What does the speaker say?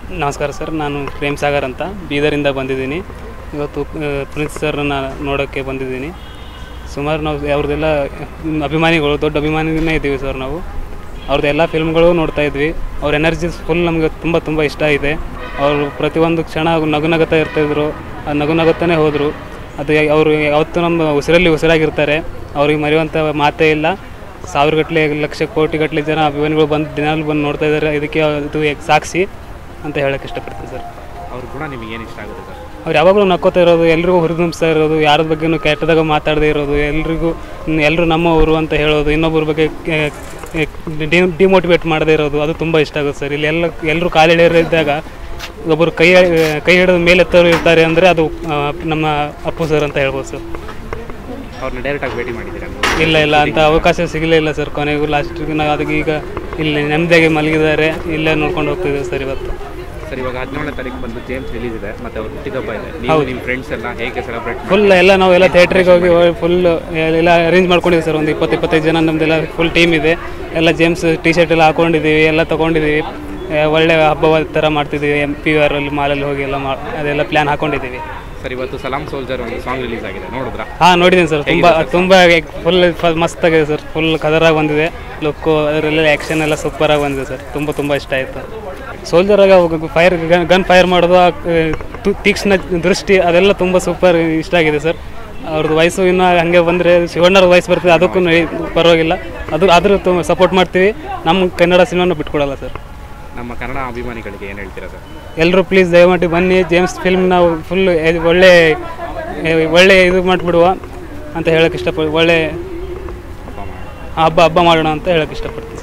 ನಮಸ್ಕಾರ ಸರ್ ನಾನು ಪ್ರೇಮ್ ಸಾಗರ್ ಅಂತ ಬೀದರಿಂದ ಬಂದಿದ್ದೀನಿ ಇವತ್ತು ಆ, ಪ್ರಿನ್ಸ್ ಸರ್ನ ನೋಡೋಕ್ಕೆ ಬಂದಿದ್ದೀನಿ ಸುಮಾರು ನಾವು ಅವ್ರದ್ದೆಲ್ಲ ಅಭಿಮಾನಿಗಳು ದೊಡ್ಡ ಅಭಿಮಾನಿನೇ ಇದ್ದೀವಿ ಸರ್ ನಾವು ಅವ್ರದ್ದು ಎಲ್ಲ ಫಿಲ್ಮ್ಗಳು ನೋಡ್ತಾ ಇದ್ವಿ ಅವ್ರ ಎನರ್ಜಿ ಫುಲ್ ನಮಗೆ ತುಂಬ ತುಂಬ ಇಷ್ಟ ಇದೆ ಅವರು ಪ್ರತಿಯೊಂದು ಕ್ಷಣ ನಗು ನಗುತ್ತಾ ಇರ್ತಾಯಿದ್ರು ಆ ನಗು ನಗುತ್ತಾನೆ ಹೋದರು ಅದು ಯಾ- ಅವರು ಯಾವತ್ತೂ ನಮ್ಮ ಉಸಿರಲ್ಲಿ ಉಸಿರಾಗಿರ್ತಾರೆ ಅವ್ರಿಗೆ ಮರೆಯುವಂಥ ಮಾತೇ ಇಲ್ಲ ಸಾವಿರಗಟ್ಟಲೆ ಲಕ್ಷ ಕೋಟಿಗಟ್ಟಲೆ ಜನ ಅಭಿಮಾನಿಗಳು ಬಂದು ದಿನಾಲು ಬಂದು ನೋಡ್ತಾ ಇದ್ದಾರೆ ಇದಕ್ಕೆ ಇದು ಎಕ್- ಸಾಕ್ಷಿ ಅಂತ ಹೇಳಕ್ಕೆ ಇಷ್ಟಪಡ್ತೀನಿ ಸರ್ ಅವ್ರ ಗುಣ ನಿಮಗೆ ಏನು ಇಷ್ಟ ಆಗುತ್ತೆ ಸರ್ ಅವ್ರು ಯಾವಾಗಲೂ ನಕ್ಕೋತಾ ಇರೋದು ಎಲ್ರಿಗೂ ಹುರಿದುಂಬಿಸ್ತಾ ಇರೋದು ಯಾರ ಬಗ್ಗೆನೂ ಕೆಟ್ಟದಾಗ ಮಾತಾಡದೇ ಇರೋದು ಎಲ್ರಿಗೂ ಎಲ್ಲರೂ ನಮ್ಮವರು ಅಂತ ಹೇಳೋದು ಇನ್ನೊಬ್ಬರ ಬಗ್ಗೆ ಡಿಮೋಟಿವೇಟ್ ಮಾಡದೇ ಇರೋದು ಅದು ತುಂಬ ಇಷ್ಟ ಆಗುತ್ತೆ ಸರ್ ಇಲ್ಲಿ ಎಲ್ಲ ಎಲ್ಲರೂ ಕಾಲಿಡಿಯರಿದ್ದಾಗ ಒಬ್ಬರು ಕೈ ಕೈ ಹಿಡಿದು ಮೇಲೆತ್ತವರು ಇರ್ತಾರೆ ಅಂದರೆ ಅದು ಆ, ನಮ್ಮ ಅಪ್ಪು ಸರ್ ಅಂತ ಹೇಳ್ಬೋದು ಸರ್ ಅವ್ರನ್ನ ಡೈರೆಕ್ಟಾಗಿ ಭೇಟಿ ಮಾಡಿದ್ದೀರಾ ನೀವು ಇಲ್ಲ ಇಲ್ಲ ಅಂತ ಅವಕಾಶ ಸಿಗಲೇ ಇಲ್ಲ ಸರ್ ಕೊನೆಗೂ ಲಾಸ್ಟಿಗೆ ನಾವು ಅದಕ್ಕೆ ಈಗ ಇಲ್ಲಿ ನೆಮ್ಮದಿಯಾಗಿ ಮಲಗಿದ್ದಾರೆ ಇಲ್ಲೇ ನೋಡ್ಕೊಂಡು ಹೋಗ್ತಿದ್ದೀವಿ ಸರ್ ಇವತ್ತು ಸರ್ ಇವಾಗ ಹದಿನೇಳನೇ ತಾರೀಕು ಬಂದು ಜೇಮ್ಸ್ ರಿಲೀಸ್ ಇದೆ ಮತ್ತೆ ಅವ್ರ ಹುಟ್ಟಿದಬ್ಬ ಇದೆ ನೀವು ನಿಮ್ಮ ಫ್ರೆಂಡ್ಸ್ ಎಲ್ಲ ಹೇಗೆ ಸೆಲೆಬ್ರೇಟ್ ಫುಲ್ ಎಲ್ಲ ನಾವು ಎಲ್ಲ ಥಿಯೇಟ್ರಿಗೆ ಹೋಗಿ ಫುಲ್ ಎಲ್ಲ ಅರೇಂಜ್ ಮಾಡ್ಕೊಂಡಿದ್ದೀವಿ ಸರ್ ಒಂದು ಇಪ್ಪತ್ತು ಇಪ್ಪತ್ತೈದು ಜನ ನಮ್ಮದೆಲ್ಲ ಫುಲ್ ಟೀಮ್ ಇದೆ ಎಲ್ಲ ಜೇಮ್ಸ್ ಟಿ ಶರ್ಟ್ ಎಲ್ಲ ಹಾಕೊಂಡಿದ್ದೀವಿ ಎಲ್ಲ ತೊಗೊಂಡಿದ್ದೀವಿ ಆ, ಒಳ್ಳೆ ಹಬ್ಬವಾದ ಥರ ಮಾಡ್ತಿದ್ದೀವಿ ಎಮ್ ಪಿ ಆರ್ ಅಲ್ಲಿ ಮಾಲಲ್ಲಿ ಹೋಗಿ ಎಲ್ಲ ಮಾ ಅದೆಲ್ಲ ಪ್ಲ್ಯಾನ್ ಹಾಕೊಂಡಿದ್ದೀವಿ ಸರ್ ಇವತ್ತು ಸಲಾಂ ಸೋಲ್ಜರ್ ಒಂದು ಸಾಂಗ್ ರಿಲೀಸ್ ಆಗಿದೆ ನೋಡಿದ್ರಾ ಹಾಂ ನೋಡಿದ್ದೀನಿ ಸರ್ ತುಂಬ ತುಂಬ ಫುಲ್ ಮಸ್ತಾಗಿದೆ ಸರ್ ಫುಲ್ ಕದರಾಗಿ ಬಂದಿದೆ ಲುಕ್ಕು ಅದರೆಲ್ಲ ಆ್ಯಕ್ಷನ್ ಎಲ್ಲ ಸೂಪರಾಗಿ ಬಂದಿದೆ ಸರ್ ತುಂಬ ತುಂಬ ಇಷ್ಟ ಆಯಿತು ಸೋಲ್ಜರಾಗ ಫೈರ್ ಗನ್ ಫೈರ್ ಮಾಡೋದು ಆ, ತು- ತೀಕ್ಷ್ಣ ದೃಷ್ಟಿ ಅದೆಲ್ಲ ತುಂಬ ಸೂಪರ್ ಇಷ್ಟ ಆಗಿದೆ ಸರ್ ಅವ್ರದ್ದು ವಯಸ್ಸು ಇನ್ನೂ ಹಾಗೆ ಬಂದರೆ ಶಿವಣ್ಣವ್ರ ವಯಸ್ಸು ಬರ್ತದೆ ಅದಕ್ಕೂ ಪರವಾಗಿಲ್ಲ ಅದು ಆದರೂ ತುಂಬ ಸಪೋರ್ಟ್ ಮಾಡ್ತೀವಿ ನಮ್ಮ ಕನ್ನಡ ಸಿನಿಮಾನ ಬಿಟ್ಕೊಡಲ್ಲ ಸರ್ ನಮ್ಮ ಕನ್ನಡ ಅಭಿಮಾನಿಗಳಿಗೆ ಏನು ಹೇಳ್ತೀರಾ ಸರ್ ಎಲ್ಲರೂ ಪ್ಲೀಸ್ ದಯಮಾಡಿ ಬನ್ನಿ ಜೇಮ್ಸ್ ಫಿಲ್ಮ್ ನಾವು ಫುಲ್ ಒಳ್ಳೆ ಒಳ್ಳೆ ಇದು ಮಾಡಿಬಿಡುವ ಅಂತ ಹೇಳಕ್ಕೆ ಇಷ್ಟಪಡ್ ಒಳ್ಳೆ ಹಬ್ಬ ಮಾಡಿ ಹಬ್ಬ ಹಬ್ಬ ಮಾಡೋಣ ಅಂತ ಹೇಳಕ್ಕೆ ಇಷ್ಟಪಡ್ತೀನಿ